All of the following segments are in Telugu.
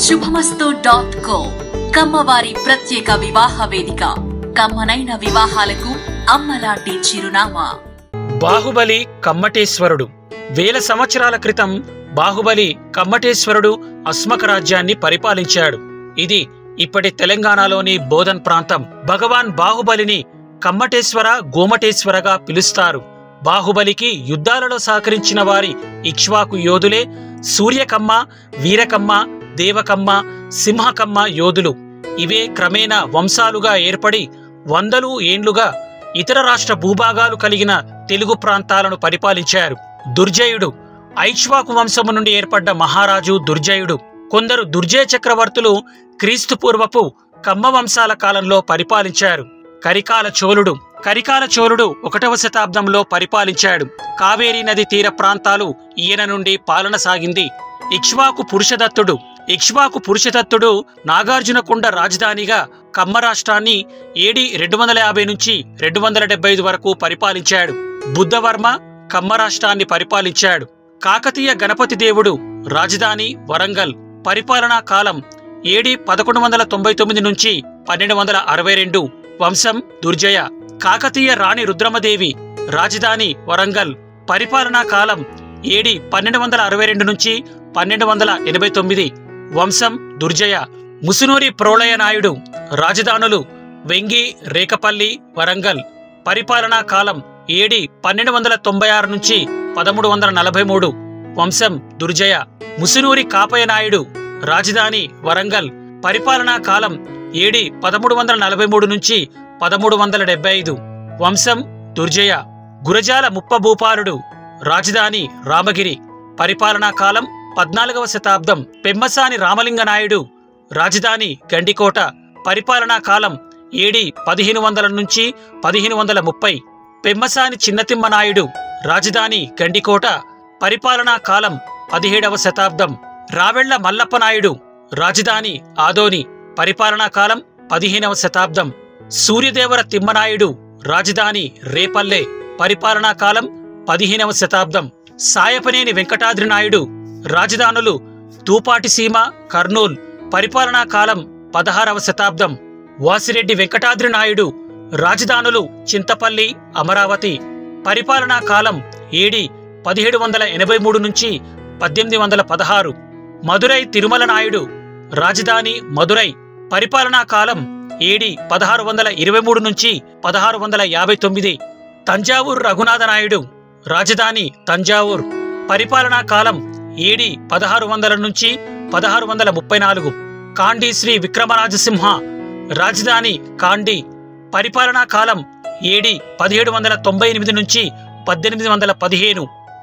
శుభమస్తు డాట్ కో కమ్మవారి ప్రత్యేక వివాహ వేదిక కమ్మనైన వివాహాలకు అమ్మలాంటి చిరునామా బాహుబలి కమ్మటేశ్వరుడు వేల సంవత్సరాల క్రితం బాహుబలి కమ్మటేశ్వరుడు అస్మక రాజ్యాన్ని పరిపాలించాడు ఇది ఇప్పటి తెలంగాణలోని బోధన్ ప్రాంతం భగవాన్ బాహుబలిని కమ్మటేశ్వర గోమటేశ్వరగా పిలుస్తారు బాహుబలికి యుద్ధాలలో సహకరించిన వారి ఇక్ష్వాకు యోధులే సూర్యకమ్మ వీరకమ్మ దేవకమ్మ సింహకమ్మ యోధులు ఇవే క్రమేణా వంశాలుగా ఏర్పడి వందలు ఏండ్లుగా ఇతర రాష్ట్ర భూభాగాలు కలిగిన తెలుగు ప్రాంతాలను పరిపాలించారు దుర్జయుడు ఐక్ష్వాకు వంశము నుండి ఏర్పడ్డ మహారాజు దుర్జయుడు కొందరు దుర్జయ చక్రవర్తులు క్రీస్తు పూర్వపు కమ్మ వంశాల కాలంలో పరిపాలించారు కరికాల చోళుడు కరికాల చోళుడు ఒకటవ శతాబ్దంలో పరిపాలించాడు కావేరీ నది తీర ప్రాంతాలు ఈయన నుండి పాలన సాగింది ఇక్ష్వాకు పురుషదత్తుడు ఇక్ష్వాకు పురుషదత్తుడు నాగార్జునకొండ రాజధానిగా కమ్మ రాష్ట్రాన్ని ఏడి రెండు వందల యాభై నుంచి రెండు వందల డెబ్బై ఐదు వరకు పరిపాలించాడు బుద్ధవర్మ కమ్మ రాష్ట్రాన్ని పరిపాలించాడు కాకతీయ గణపతి దేవుడు రాజధాని వరంగల్ పరిపాలనా కాలం ఏడి పదకొండు వందల తొంభై తొమ్మిది నుంచి పన్నెండు వందల అరవై రెండు వంశం దుర్జయ కాకతీయ రాణి రుద్రమదేవి రాజధాని వరంగల్ పరిపాలనా కాలం ఏడి పన్నెండు వందల అరవై రెండు నుంచి పన్నెండు వందల ఎనభై తొమ్మిది వంశం దుర్జయ ముసునూరి ప్రోళయ నాయుడు రాజధానులు వెంగి రేకపల్లి వరంగల్ పరిపాలనా కాలం ఏడి పన్నెండు వందల తొంభై ఆరు నుంచి పదమూడు వందల నలభై మూడు వంశం దుర్జయ ముసునూరి కాపయ నాయుడు రాజధాని వరంగల్ పరిపాలనా కాలం ఏడి పదమూడు వందల నలభై మూడు నుంచి పదమూడు వందల డెబ్బై ఐదు వంశం దుర్జయ గురజాల ముప్పభూపాలుడు రాజధాని రామగిరి పరిపాలనా కాలం పద్నాలుగవ శతాబ్దం పెమ్మసాని రామలింగ నాయుడు రాజధాని గండికోట పరిపాలనా కాలం ఏడి పదిహేను వందల నుంచి పదిహేను వందల ముప్పై పెమ్మసాని చిన్నతిమ్మ నాయుడు రాజధాని గండికోట పరిపాలనా కాలం పదిహేడవ శతాబ్దం రావెళ్ల మల్లప్ప నాయుడు రాజధాని ఆదోని పరిపాలనా కాలం పదిహేనవ శతాబ్దం సూర్యదేవర తిమ్మనాయుడు రాజధాని రేపల్లె పరిపాలనా కాలం పదిహేనవ శతాబ్దం సాయపనేని వెంకటాద్రి నాయుడు రాజధానులు తూపాటిసీమ కర్నూల్ పరిపాలనా కాలం పదహారవ శతాబ్దం వాసిరెడ్డి వెంకటాద్రి నాయుడు రాజధానులు చింతపల్లి అమరావతి పరిపాలనా కాలం ఏడి పదిహేడు వందల ఎనభై మూడు నుంచి పద్దెనిమిది వందల పదహారు మదురై తిరుమల నాయుడు రాజధాని మదురై పరిపాలనా కాలం ఏడి పదహారు వందల ఇరవై మూడు నుంచి పదహారు వందల యాభై తొమ్మిది తంజావూరు రఘునాథ నాయుడు రాజధాని తంజావూర్ పరిపాలనా కాలం ఏడి పదహారు వందల నుంచి పదహారు వందల ముప్పై నాలుగు కాండి శ్రీ విక్రమరాజసింహ రాజధాని కాండి పరిపాలనా కాలం ఏడి పదిహేడు వందల తొంభై ఎనిమిది నుంచి పద్దెనిమిది వందల పదిహేను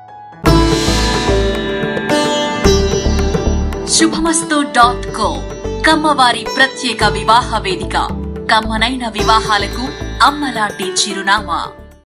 శుభమస్తు డాట్ కో కమ్మవారి ప్రత్యేక వివాహ వేదిక కమ్మనైన వివాహాలకు అమ్మలాంటి చిరునామా